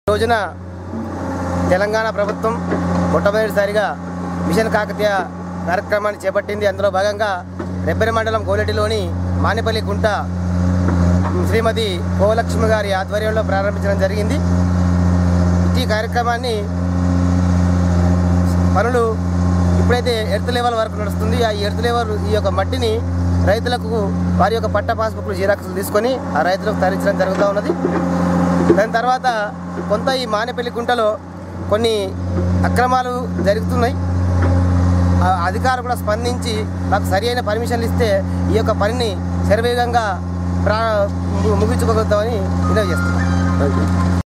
రోజున తెలంగాణ ప్రభుత్వం మొట్టమొదటిసారిగా మిషన్ కాకతీయ కార్యక్రమాన్ని చేపట్టింది అందులో భాగంగా రెబ్బెర మండలం గోలెటిలోని మానేపల్లి గుంట శ్రీమతి కోలక్ష్మి గారి ఆధ్వర్యంలో ప్రారంభించడం జరిగింది ఈ కార్యక్రమాన్ని పనులు ఇప్పుడైతే ఎర్త్ లెవెల్ వరకు నడుస్తుంది ఆ ఎర్త్ లెవెల్ ఈ యొక్క మట్టిని రైతులకు వారి యొక్క పట్ట పాస్బుక్లు జిరాక్స్లు తీసుకొని ఆ రైతులకు తరలించడం జరుగుతూ ఉన్నది దాని తర్వాత కొంత ఈ మానేపల్లి కుంటలో కొన్ని అక్రమాలు జరుగుతున్నాయి ఆ అధికారులు కూడా స్పందించి మాకు సరి అయిన పర్మిషన్లు ఇస్తే ఈ యొక్క పనిని శరవేగంగా ప్రా ముగించుకోగలుగుతామని వినవి చేస్తున్నాం